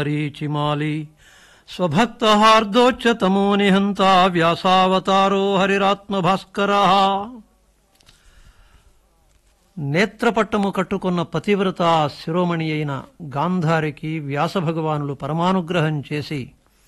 రీచిమాలి స్వభక్తహార్దోచ్యతమో నిహంత వ్యాసావతారో హరిరాత్మభాస్కర నేత్రపట్టము కట్టుకున్న పతివ్రత శిరోమణి అయిన గాంధారికి వ్యాసభగవానులు పరమానుగ్రహం చేసి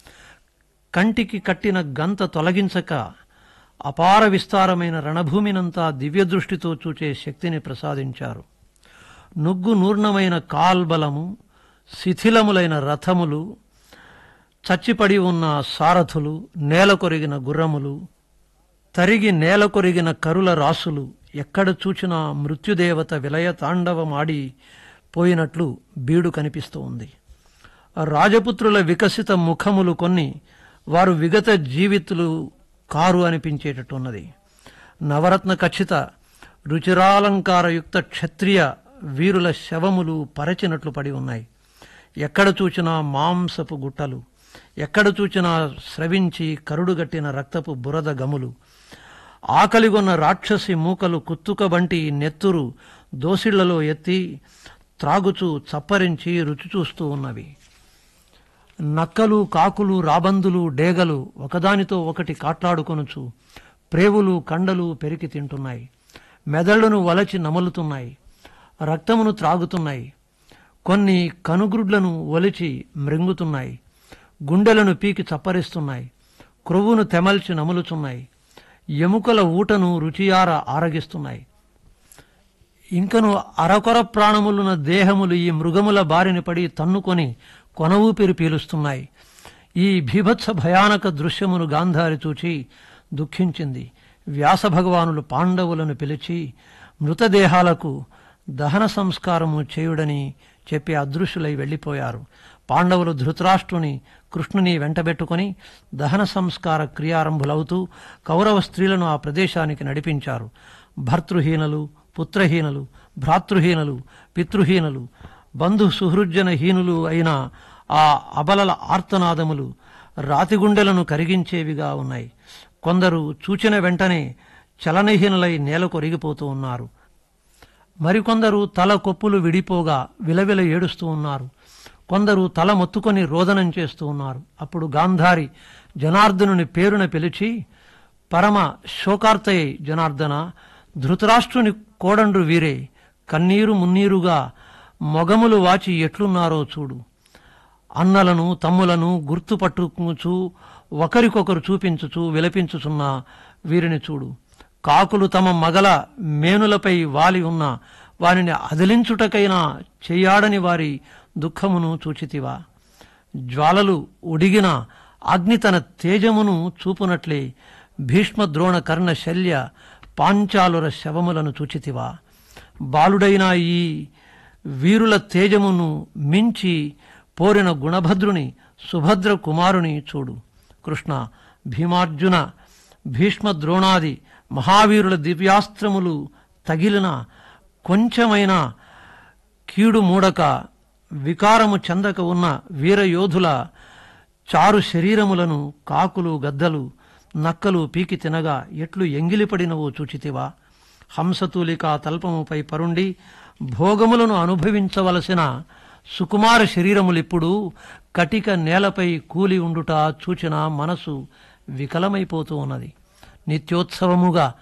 కంటికి కట్టిన గంత తొలగించక అపార విస్తారమైన రణభూమినంతా దివ్యదృష్టితో చూచే శక్తిని ప్రసాదించారు నుగ్గు నూర్ణమైన కాల్బలము శిథిలములైన రథములు చచ్చిపడి ఉన్న సారథులు నేల కొరిగిన గుర్రములు తరిగి నేల కొరిగిన కరుల రాసులు ఎక్కడ చూచినా మృత్యుదేవత విలయ తాండవమాడి పోయినట్లు బీడు కనిపిస్తూ ఉంది ఆ రాజపుత్రుల వికసిత ముఖములు కొన్ని వారు విగత జీవితులు కారు అనిపించేటట్టున్నది నవరత్న ఖచ్చిత రుచిరాలంకారయుక్త క్షత్రియ వీరుల శవములు పరచినట్లు పడి ఉన్నాయి ఎక్కడ చూచినా మాంసపు గుట్టలు ఎక్కడ చూచినా స్రవించి కరుడుగట్టిన రక్తపు బురద గములు ఆకలిగొన్న రాక్షసి మూకలు కుత్తుకబంటి నెత్తురు దోసిళ్లలో ఎత్తి త్రాగుచూ చప్పరించి రుచి చూస్తూ ఉన్నవి నక్కలు కాకులు రాబందులు డేగలు ఒకదానితో ఒకటి కాట్లాడుకొనుచు ప్రేవులు కండలు పెరికి తింటున్నాయి మెదళ్లను వలచి నమలుతున్నాయి రక్తమును త్రాగుతున్నాయి కొన్ని కనుగ్రుడ్లను ఒలిచి మృంగుతున్నాయి గుండెలను పీకి చప్పరిస్తున్నాయి క్రొవ్వును తెమల్చి నములుచున్నాయి ఎముకల ఊటను రుచియార ఆరగిస్తున్నాయి ఇంకను అరకొర ప్రాణములున్న దేహములు ఈ మృగముల బారిన పడి తన్నుకొని కొన ఊపిరి పీలుస్తున్నాయి ఈ భీభత్స భయానక దృశ్యమును గాంధారి చూచి దుఃఖించింది వ్యాస భగవానులు పాండవులను పిలిచి మృతదేహాలకు దహన సంస్కారము చేయుడని చెప్పి అదృశ్యులై వెళ్ళిపోయారు పాండవులు ధృతరాష్ట్రుని కృష్ణుని వెంటబెట్టుకుని దహన సంస్కార క్రియారంభులవుతూ కౌరవ స్త్రీలను ఆ ప్రదేశానికి నడిపించారు భర్తృహీనలు పుత్రహీనలు భ్రాతృహీనలు పితృహీనలు బంధు సుహృజ్జన హీనులు అయిన ఆ అబలల ఆర్తనాదములు రాతిగుండెలను కరిగించేవిగా ఉన్నాయి కొందరు చూచిన వెంటనే చలనహీనులై నేల కొరిగిపోతూ ఉన్నారు మరికొందరు తల కొప్పులు విడిపోగా విలవిల ఏడుస్తూ ఉన్నారు కొందరు తల మొత్తుకొని రోదనం చేస్తూ ఉన్నారు అప్పుడు గాంధారి జనార్దనుని పేరున పిలిచి పరమ శోకార్తయై జనార్దన ధృతరాష్ట్రుని కోడండ్రు వీరే కన్నీరు మున్నీరుగా మొగములు వాచి ఎట్లున్నారో చూడు అన్నలను తమ్ములను గుర్తుపట్టుకుచూ ఒకరికొకరు చూపించుచు విలపించుచున్న వీరిని చూడు కాకులు తమ మగల మేనులపై వాలి ఉన్న వారిని అదిలించుటకైనా చెయ్యాడని వారి దుఃఖమును చూచితివా జ్వాలలు ఉడిగిన అగ్ని తన తేజమును చూపునట్లే భీష్మ ద్రోణ కర్ణ శల్య పాంచాలుర శవములను చూచితివా బాలుడైన ఈ వీరుల తేజమును మించి పోరిన గుణభద్రుని సుభద్ర కుమారుని చూడు కృష్ణ భీమార్జున భీష్మ ద్రోణాది మహావీరుల దివ్యాస్త్రములు తగిలిన కొంచెమైన కీడు మూడక వికారము చెందక ఉన్న వీరయోధుల చారు శరీరములను కాకులు గద్దలు నక్కలు పీకి తినగా ఎట్లు ఎంగిలిపడినవో చూచితివా హంసతూలిక తల్పముపై పరుండి భోగములను అనుభవించవలసిన సుకుమార శరీరములిప్పుడు కటిక నేలపై కూలి ఉండుట చూచిన మనసు వికలమైపోతూ ఉన్నది నిత్యోత్సవముగా